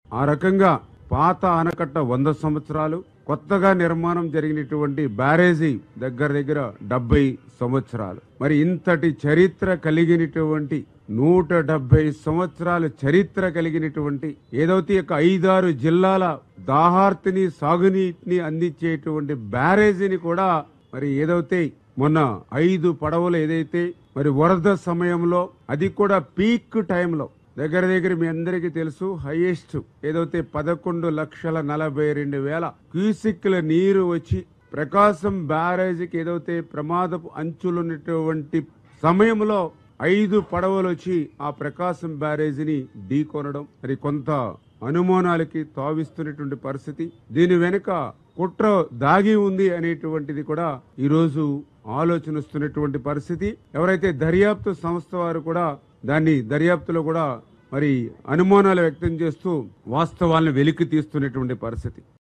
ఆ రకంగా పాత ఆనకట్ట వంద సంవత్సరాలు కొత్తగా నిర్మాణం జరిగినటువంటి బ్యారేజీ దగ్గర దగ్గర డెబ్బై సంవత్సరాలు మరి ఇంతటి చరిత్ర కలిగినటువంటి నూట డెబ్బై సంవత్సరాల చరిత్ర కలిగినటువంటి ఏదైతే ఒక ఐదారు జిల్లాల దాహార్తిని సాగునీటిని అందించేటువంటి బ్యారేజీని కూడా మరి ఏదైతే మొన్న ఐదు పడవలు ఏదైతే మరి వరద సమయంలో అది కూడా పీక్ టైంలో దగ్గర దగ్గర మీ అందరికీ తెలుసు హైయెస్ట్ ఏదైతే పదకొండు లక్షల నలభై రెండు వేల క్యూసిక్ల నీరు వచ్చి ప్రకాశం బ్యారేజీకి ఏదైతే ప్రమాదపు అంచులున్నటువంటి సమయంలో ఐదు పడవలు వచ్చి ఆ ప్రకాశం బ్యారేజీని ఢీకొనడం మరి కొంత అనుమానాలకి తావిస్తున్నటువంటి పరిస్థితి దీని వెనుక కుట్ర దాగి ఉంది అనేటువంటిది కూడా ఈరోజు ఆలోచన వస్తున్నటువంటి పరిస్థితి ఎవరైతే దర్యాప్తు సంస్థ వారు కూడా దాన్ని దర్యాప్తులో కూడా మరి అనుమానాలు వ్యక్తం చేస్తూ వాస్తవాలను వెలికి తీస్తున్నటువంటి పరిస్థితి